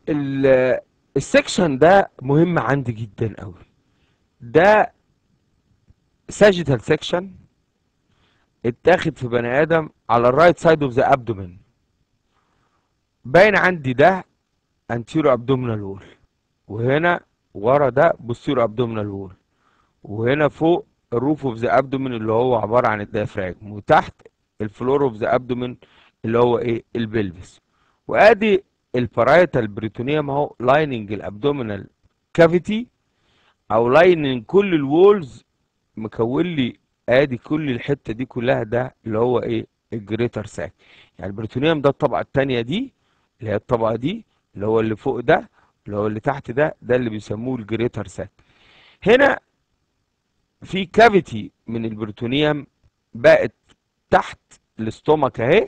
ال- السكشن ده مهم عندي جدا قوي ده ساجيتال سكشن اتاخد في بني ادم على الرايت سايد اوف ذا ابدومين باين عندي ده انتيرو ابدومينال وول وهنا ورا ده بوستيرو ابدومينال وول وهنا فوق الروف اوف ذا ابدومين اللي هو عباره عن الديافراجم وتحت الفلور اوف ذا ابدومين اللي هو ايه البلفس وادي البارايتال بريتونيوم اهو لايننج الابدومينال كافيتي او لايننج كل الوولز مكون لي ادي كل الحته دي كلها ده اللي هو ايه الجريتر ساك يعني البريتونيوم ده الطبقه الثانيه دي اللي هي الطبقه دي اللي هو اللي فوق ده اللي هو اللي تحت ده ده اللي بيسموه الجريتر ساك هنا في كافيتي من البريتونيوم بقت تحت الاستومك اهي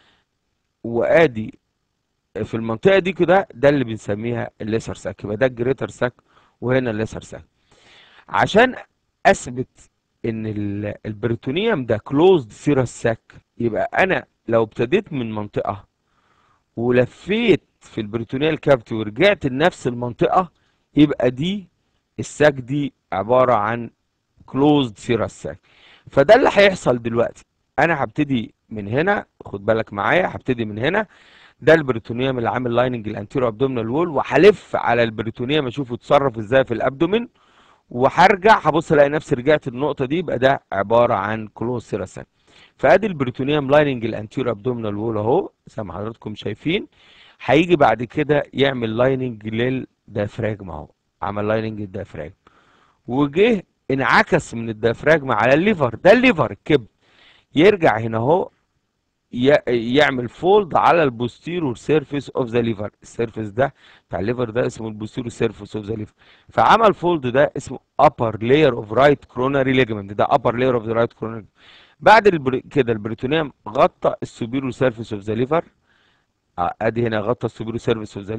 وادي في المنطقه دي كده ده اللي بنسميها الليسر ساك يبقى ده الجريتر ساك وهنا الليسر ساك عشان اثبت ان ال- البريتونيوم ده كلوزد سيرس ساك يبقى انا لو ابتديت من منطقه ولفيت في البريتونيال كافيتي ورجعت لنفس المنطقه يبقى دي الساك دي عباره عن كلوزد سيرس ساك فده اللي هيحصل دلوقتي انا هبتدي من هنا خد بالك معايا هبتدي من هنا ده البريتونيوم اللي عامل لايننج الانتيرو ابدومينال وول وهلف على البريتونيوم اشوفه اتصرف ازاي في الابدومين وهرجع هبص الاقي نفسي رجعت النقطه دي يبقى ده عباره عن كلوز سيراساك فادي البريتونيوم لايننج الانتيرو ابدومينال وول اهو زي ما حضراتكم شايفين هيجي بعد كده يعمل لايننج للديافراجما اهو عمل لايننج الديافراجما وجه انعكس من الديافراجما على الليفر ده الليفر الكبد يرجع هنا اهو ي- يعمل فولد على البوستيرور سيرفيس اوف ذا ليفر السيرفيس ده بتاع الليفر ده اسمه البوستيرور سيرفيس اوف ذا ليفر فعمل فولد ده اسمه upper layer of right coronary ligament ده upper layer of the right coronary بعد البر... كده البريتونيوم غطى السوبيرور سيرفيس اوف ذا ليفر ادي هنا غطى السوبيرور سيرفيس اوف ذا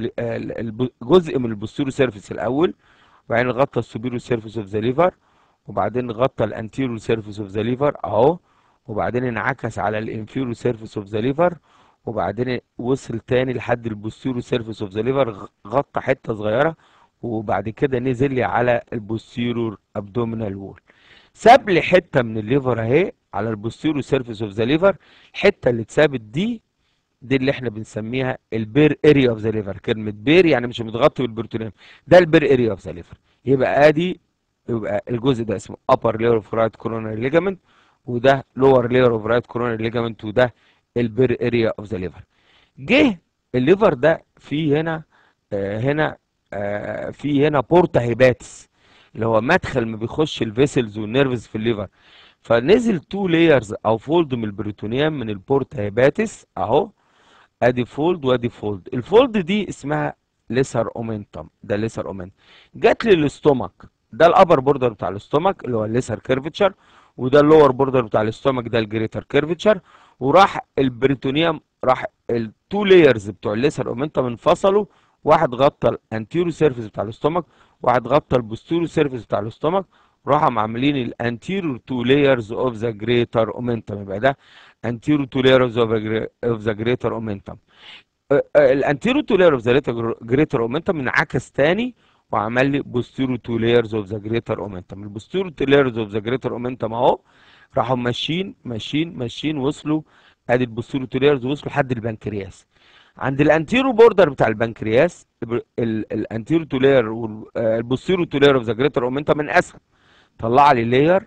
جزء من البوستيرور سيرفيس الاول وبعدين غطى السوبيرور سيرفيس اوف ذا ليفر وبعدين غطى الانتيرور سيرفيس اوف ذا ليفر اهو وبعدين انعكس على الانفيرو سيرفيس اوف ذا ليفر وبعدين وصل تاني لحد البوستيرو سيرفيس اوف ذا ليفر غطى حته صغيره وبعد كده نزل لي على البوستيرور ابدومينال وول ساب لي حته من الليفر اهي على البوستيرو سيرفيس اوف ذا ليفر الحته اللي اتسابت دي دي اللي احنا بنسميها البير اريا اوف ذا ليفر كلمه بير يعني مش متغطي بالبرتونيوم ده البير اريا اوف ذا ليفر يبقى ادي يبقى الجزء ده اسمه upper layer of right coronary ligament وده lower layer of right coronary ligament وده البير اريا اوف ذا ليفر جه الليفر ده في هنا آه هنا آه في هنا بورتا هيباتس اللي هو مدخل ما بيخش الفيسلز والنيرفز في الليفر فنزل تو لايرز او فولد من البريتونيوم من البورتا هيباتس اهو ادي فولد وادي فولد الفولد دي اسمها ليسر اومنتم ده ليسر اومنتم جات لي الاستومك ده الابر بوردر بتاع الاستومك اللي هو الليسر كيرفتشر وده اللور بوردر بتاع الاستومك ده الجريتر كيرفتشر وراح البريتونيوم راح التو لايرز بتوع الليسر اومنتم انفصلوا واحد غطى الانتيرو سيرفيس بتاع الاستومك واحد غطى البوستيرو سيرفيس بتاع الاستومك راحوا عاملين الانتيرو تو لايرز اوف ذا جريتر اومنتم يبقى ده انتيرو تو لايرز اوف ذا جريتر اومنتم الانتيرو تو لاير اوف ذا جريتر اومنتم انعكس تاني وعمل لي بوستيرو تو لايرز اوف ذا جريتر اومنتم البوستيرو تو لايرز اوف ذا جريتر اومنتم اهو راحوا ماشيين ماشيين ماشيين وصلوا ادي البوستيرو تو لايرز وصلوا لحد البنكرياس عند الانتيرو بوردر بتاع البنكرياس الانتيرو تو لاير والبوستيرو تو لاير اوف ذا جريتر اومنتم انقسم طلع لي لاير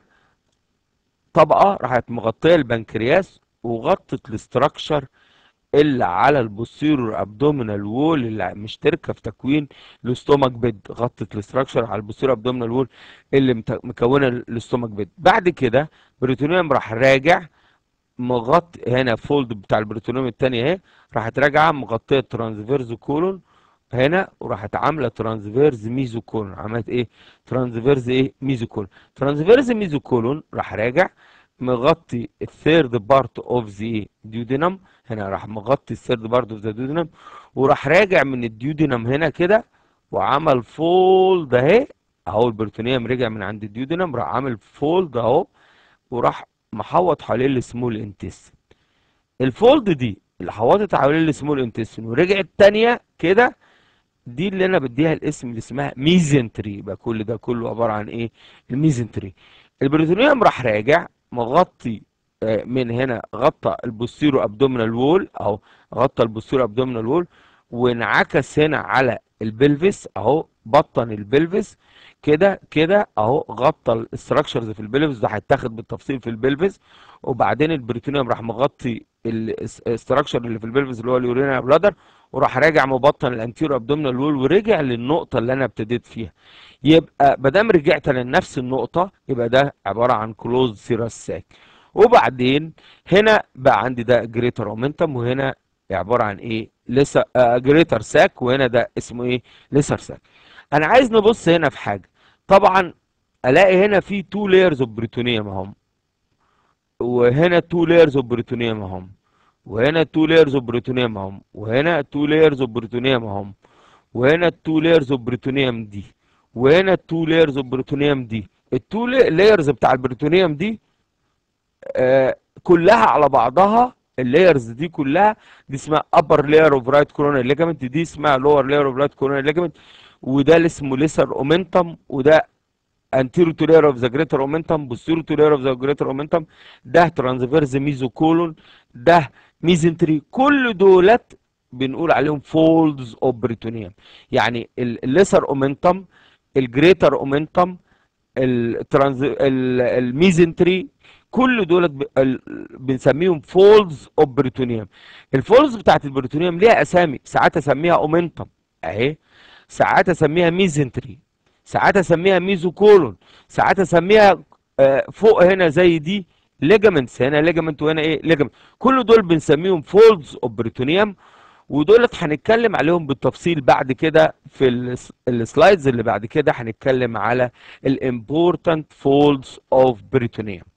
طبقه راحت مغطيه البنكرياس وغطت الاستراكشر اللي على البوستيرور ابدومينال وول اللي مشتركه في تكوين الاستومك بيد غطت الاستراكشر على البوستيرور ابدومينال وول اللي مكونه الاستومك بيد بعد كده بريتونيوم راح راجع مغطي هنا فولد بتاع البريتونيوم الثاني اهي راحت راجعه مغطيه ترانسفيرز كولون هنا وراحت عامله ترانسفيرز ميزو كولون عملت ايه ترانسفيرز ايه ميزو كولون ترانسفيرز ميزو كولون راح راجع مغطي الثيرد بارت اوف ذا ديودينم هنا راح مغطي الثيرد بارت اوف ذا ديودينم وراح راجع من الديودينم هنا كده وعمل فولد اهي اهو البريتونيوم رجع من عند الديودينم راح عامل فولد اهو وراح محوط حوالين السمول انتستين الفولد دي اللي حوطت حوالين السمول انتستين ورجعت تانية كده دي اللي انا بديها الاسم اللي اسمها ميزنتري يبقى كل ده كله عباره عن ايه الميزنتري البريتونيوم راح راجع مغطي آه، من هنا غطى البوستيرو ابدومينال وول اهو غطى البوستيرو ابدومينال وول وانعكس هنا على البلفس اهو بطن البلفس كده كده اهو غطى الاستراكشرز في البلفس ده هيتاخد بالتفصيل في البلفس وبعدين البريتونيوم راح مغطي الاستراكشر اللي في البلفس اللي هو اليورينا بلادر وراح راجع مبطن الانتيرو ابدومينال وول ورجع للنقطه اللي انا ابتديت فيها يبقى ما دام رجعت لنفس النقطه يبقى ده عباره عن كلوز سيراس ساك وبعدين هنا بقى عندي ده جريتر اومنتم وهنا عباره عن ايه لسه جريتر ساك وهنا ده اسمه ايه ليسر ساك انا عايز نبص هنا في حاجه طبعا الاقي هنا في تو لايرز اوف بريتونيوم اهم وهنا تو لايرز اوف بريتونيوم اهم وهنا تو لايرز اوف بريتونيوم اهم وهنا تو لايرز اوف بريتونيوم اهم وهنا التو لايرز اوف بريتونيوم دي وهنا التو لايرز اوف بريتونيوم دي التو لايرز بتاع البريتونيوم دي آه كلها على بعضها اللايرز دي كلها دي اسمها upper layer of right coronary ligament دي اسمها lower layer of right coronary ligament وده اللي اسمه lesser omentum وده anterior to layer of the greater omentum posterior to layer of the greater omentum ده transverse mesocolon ده mesentery كل دولت بنقول عليهم folds of peritoneum يعني الليسر اومنتم الجريتر اومنتم الترانز الميزنتري كل دولت ب- ال- بنسميهم فولز اوف بريتونيوم الفولز بتاعت البريتونيوم ليها اسامي ساعات اسميها اومنتم اهي ساعات اسميها ميزنتري ساعات اسميها ميزوكولون ساعات اسميها آه، فوق هنا زي دي ليجامنتس هنا ليجامنت وهنا ايه ليجامنت كل دول بنسميهم فولدز اوف بريتونيوم ودولت هنتكلم عليهم بالتفصيل بعد كده في الس- السلايدز اللي بعد كده هنتكلم على الامبورتنت فولدز اوف بريتونيوم